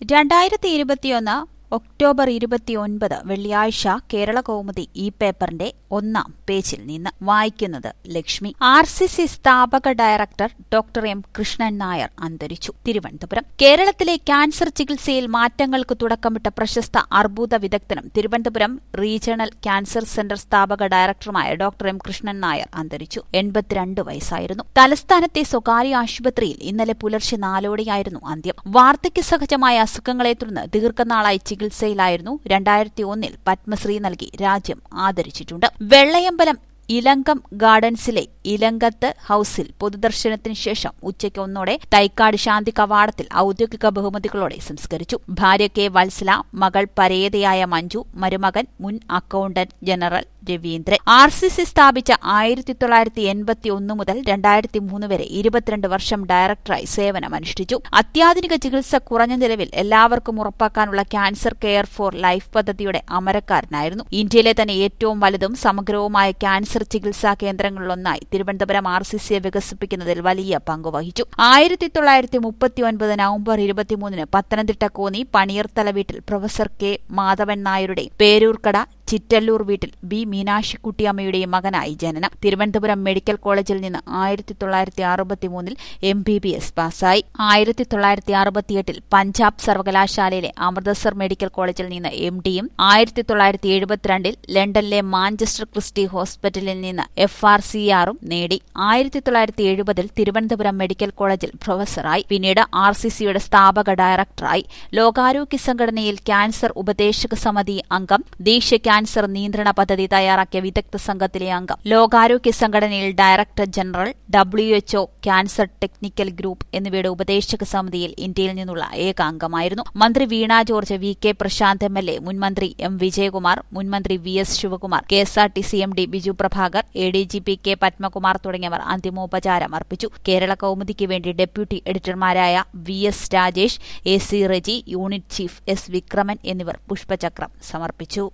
രണ്ടായിരത്തി ഇരുപത്തിയൊന്ന് ഒക്ടോബർ ഇരുപത്തിയൊൻപത് വെള്ളിയാഴ്ച കേരള കൗമുദി ഈ പേപ്പറിന്റെ ഒന്നാം പേജിൽ നിന്ന് വായിക്കുന്നത് ലക്ഷ്മി ആർ സി സി സ്ഥാപക director doctor M Krishnan Nair അന്തരിച്ചു തിരുവനന്തപുരം കേരളത്തിലെ ക്യാൻസർ ചികിത്സയിൽ മാറ്റങ്ങൾക്ക് തുടക്കമിട്ട പ്രശസ്ത അർബുദ വിദഗ്ധനും തിരുവനന്തപുരം റീജിയണൽ ക്യാൻസർ സെന്റർ സ്ഥാപക ഡയറക്ടറുമായ ഡോക്ടർ എം കൃഷ്ണൻ നായർ അന്തരിച്ചു എൺപത്തിരണ്ട് വയസ്സായിരുന്നു തലസ്ഥാനത്തെ സ്വകാര്യ ആശുപത്രിയിൽ ഇന്നലെ പുലർച്ചെ നാലോടെയായിരുന്നു അന്ത്യം വാർദ്ധക്യ സഹജമായ അസുഖങ്ങളെ തുടർന്ന് ദീർഘനാളായി ചികിത്സയിലായിരുന്നു രണ്ടായിരത്തി ഒന്നിൽ പത്മശ്രീ നൽകി രാജ്യം ആദരിച്ചിട്ടുണ്ട് വെള്ളയമ്പലം ഇലങ്കം ഗാർഡൻസിലെ ഇലങ്കത്ത് ഹൌസിൽ പൊതുദർശനത്തിന് ശേഷം ഉച്ചയ്ക്ക് ഒന്നോടെ തൈക്കാട് ശാന്തി കവാടത്തിൽ ഔദ്യോഗിക ബഹുമതികളോടെ സംസ്കരിച്ചു ഭാര്യ കെ വത്സല മകൾ പരേതയായ മഞ്ജു മരുമകൻ മുൻ accountant general Raveendran R C C സ്ഥാപിച്ച ആയിരത്തി തൊള്ളായിരത്തി എൺപത്തി ഒന്ന് മുതൽ രണ്ടായിരത്തി മൂന്ന് വരെ ഇരുപത്തിരണ്ട് വർഷം ഡയറക്ടറായി സേവനമനുഷ്ഠിച്ചു അത്യാധുനിക ചികിത്സ കുറഞ്ഞ നിലവിൽ എല്ലാവർക്കും ഉറപ്പാക്കാനുള്ള ക്യാൻസർ കെയർ ഫോർ ലൈഫ് പദ്ധതിയുടെ അമരക്കാരനായിരുന്നു ഇന്ത്യയിലെ തന്നെ ഏറ്റവും വലുതും സമഗ്രവുമായ ക്യാൻസർ ചികിത്സാ കേന്ദ്രങ്ങളിലൊന്നായി തിരുവനന്തപുരം ആർ സി സിയെ വികസിപ്പിക്കുന്നതിൽ വലിയ പങ്കുവഹിച്ചു ആയിരത്തി തൊള്ളായിരത്തി മുപ്പത്തിയൊൻപത് നവംബർ ഇരുപത്തിമൂന്നിന് പത്തനംതിട്ട കോന്നി പണിയർത്തല വീട്ടിൽ പ്രൊഫസർ കെ മാധവൻ നായരുടെ പേരൂർക്കട ചിറ്റല്ലൂർ വീട്ടിൽ ബി മീനാക്ഷിക്കുട്ടിയമ്മയുടെയും മകനായി ജനനം തിരുവനന്തപുരം മെഡിക്കൽ കോളേജിൽ നിന്ന് ആയിരത്തി തൊള്ളായിരത്തി അറുപത്തിമൂന്നിൽ എം ബി ബി എസ് പാസ്സായി ആയിരത്തി തൊള്ളായിരത്തി അറുപത്തിയെട്ടിൽ പഞ്ചാബ് സർവകലാശാലയിലെ അമൃതസർ മെഡിക്കൽ കോളേജിൽ നിന്ന് എം ഡിയും ആയിരത്തി തൊള്ളായിരത്തി എഴുപത്തിരണ്ടിൽ ലണ്ടനിലെ മാഞ്ചസ്റ്റർ ക്രിസ്റ്റി ഹോസ്പിറ്റലിൽ നിന്ന് എഫ് ആർ സി ആറും നേടി ആയിരത്തി തൊള്ളായിരത്തി എഴുപതിൽ തിരുവനന്തപുരം മെഡിക്കൽ കോളേജിൽ പ്രൊഫസറായി പിന്നീട് ആർ സി സിയുടെ സ്ഥാപക ഡയറക്ടറായി ലോകാരോഗ്യ സംഘടനയിൽ ക്യാൻസർ ഉപദേശക സമിതി അംഗം ദേശീയ ക്യാൻസർ നിയന്ത്രണ പദ്ധതി തയ്യാറാക്കിയ വിദഗ്ധ സംഘത്തിലെ അംഗം ലോകാരോഗ്യ സംഘടനയിൽ director general WHO cancer technical group എന്നിവയുടെ ഉപദേശക സമിതിയിൽ ഇന്ത്യയിൽ നിന്നുള്ള ഏക അംഗമായിരുന്നു മന്ത്രി Veena George V K Prashanth M L A മുൻമന്ത്രി എം വിജയകുമാർ മുൻമന്ത്രി V S Sivakumar K S R T C M D Biju Prabhakar A D G P K Padmakumar തുടങ്ങിയവർ അന്തിമോപചാരം അർപ്പിച്ചു കേരള കൌമുദിക്ക് വേണ്ടി ഡെപ്യൂട്ടി എഡിറ്റർമാരായ V S Rajesh A C Reji unit chief S Vikraman എന്നിവർ പുഷ്പചക്രം സമർപ്പിച്ചു